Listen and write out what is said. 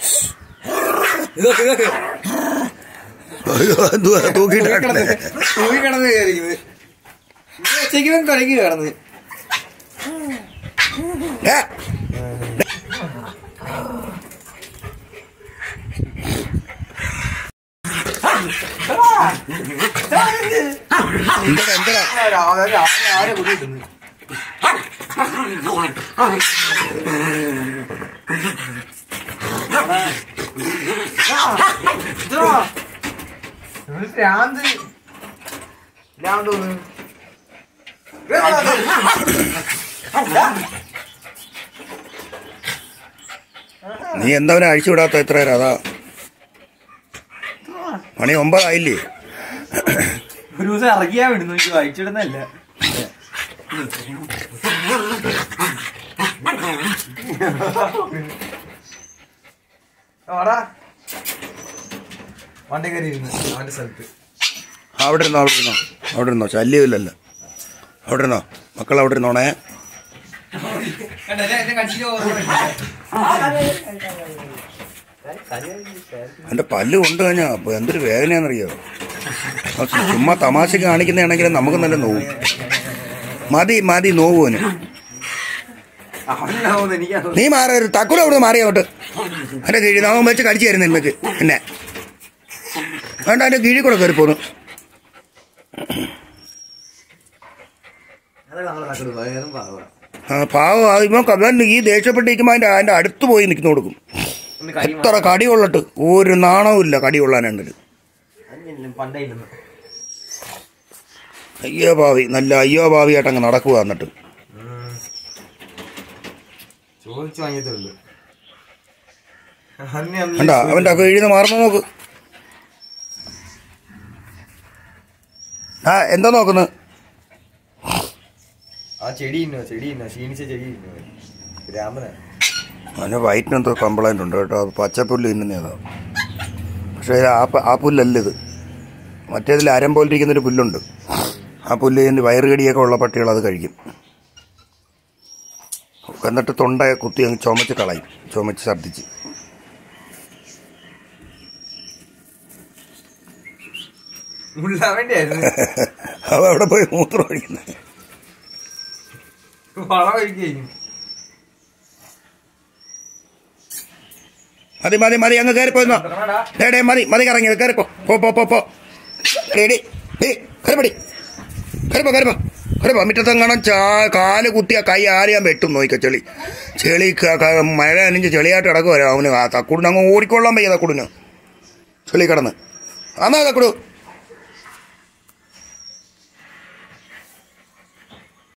ഇതൊക്കെ ഇതൊക്കെ അയ്യോ, എന്തുവാ തൂക്കിയിട്ട് കിടന്ന് തൂങ്ങി കിടന്ന് കയറിക്കുന്നത് ഉച്ചയ്ക്കും കഴിക്കുക കിടന്ന് ഏ, എന്തെടാ എന്തെടാ രാവിലെ രാവിലെ ആരെ കുടിക്കുന്നു ഭ്രാന്ത് ഭ്രാന്ത് തോന്നുന്നു നീ എന്തവനെ അഴിച്ചു വിടാത്ത എത്ര നേരം അതാ മണി ഒമ്പതായില്ലേ ഒരു ദിവസം ഇറങ്ങിയാ വിടുന്നു എനിക്ക് വായിച്ചിടുന്നല്ല വണ്ടി കയറി ഇരുന്നു അവന്റെ സ്ഥലത്ത് അവിടെ ഇരുന്നോ അവിടെ ഇരുന്നോ അവിടെ ഇരുന്നോ ശല്യമില്ലല്ലോ അവിടെ ഇരുന്നോ മക്കൾ അവിടെ ഇരുന്നോണേ എൻ്റെ പല്ല് കൊണ്ടു കഴിഞ്ഞാൽ അപ്പോൾ എന്തൊരു വേദനയാണെന്നറിയോ ആ ചുമ്മാ തമാശ കാണിക്കുന്നതാണെങ്കിൽ നമുക്ക് നല്ല നോവും മതി മതി നോവുവന് അവനാവുന്നു എനിക്ക് നീ മാറി ഒരു തക്കുല അവിടെ മാറി അങ്ങോട്ട് എൻ്റെ കീഴിൽ നാമം വെച്ച് കടിച്ചു തരുന്നു എനിക്ക് എന്നെ വേണ്ട എൻ്റെ കീഴിൽ കൂടെ കയറി പോന്നു അതൊക്കെ നമ്മളെ തക്കട് വേഗം പാവാ ആ, പാവം ആ, ഇവൻ കവൻ ഈ ദേഷ്യപ്പെട്ടിരിക്കുമ്പോൾ അതിൻ്റെ അതിൻ്റെ അടുത്ത് പോയി നിൽക്കുന്നു കൊടുക്കും ഒന്ന് കൈ എത്ര കടി കൊള്ളട്ട് ഒരു നാണവും ഇല്ല കടി കൊള്ളാനുണ്ട് മാറി പണ്ടേ ഇല്ലെന്ന് അയ്യോ ഭാവി നല്ല അയ്യോ ഭാവിയായിട്ട് അങ്ങ് നടക്കുക എന്നിട്ട് ചോദിച്ചു വാങ്ങിയതേ ഉള്ളു അന്ന് അന്ന് കണ്ട അവൻ്റെ ഒക്കെ എഴുതി മാറുന്ന നോക്ക് ആ എന്താ നോക്കുന്നത് ആ ചെടി ഇന്നോ ചെടി ഇന്നോ ക്ഷീണിച്ച ചെടി ഇന്നോ രാമന അവന് വയറ്റിനെന്തോ കംപ്ലൈൻ്റ് ഉണ്ട് കേട്ടോ അത് പച്ചപ്പുല്ല് തിന്നുന്നതാ പക്ഷേ ഇത് ആ പ- ആ പുല്ലല്ല ഇത് മറ്റേതിൽ അരം പോലെ ഇരിക്കുന്നൊരു പുല്ലുണ്ട് ആ പുല്ല് ഇതിന് വയറുകടിയൊക്കെ ഉള്ള പട്ടികൾ അത് കഴിക്കും എന്നിട്ട് തൊണ്ട കുത്തി അങ്ങ് ചുമച്ച് കളയും ചുമച്ച് ഛർദ്ദിച്ച് മുള്ളാൻ വേണ്ടിയായിരുന്നു അവ അവിടെ പോയി മൂത്രം ഒഴിക്കുന്നത് വളം ഒഴിക്കുകയും മതി മതി മതി അങ്ങ് കയറിപ്പോയിരുന്നോ ഡേ ഡേ മതി മതി കറങ്ങി കയറിപ്പോ പോ പോ പോ പോ റെഡി ഡേ കയറിപ്പടി കയറിപ്പോ കയറിപ്പോ കയറിപ്പോ മുറ്റത്തെങ്ങാണം ചാ കാല് കുത്തിയ കൈ ആരെയാൻ വെട്ടും നോക്ക ചെളി ചെളി ക- ക- മഴ അണിഞ്ഞ് ചെളിയായിട്ട് കിടക്കുവരാ അവന് ആ തക്കുടിന് അങ്ങ് ഓടിക്കൊള്ളാൻ വയ്യ തക്കുടിന് ചെളി കിടന്ന് അന്നാ തക്കുടു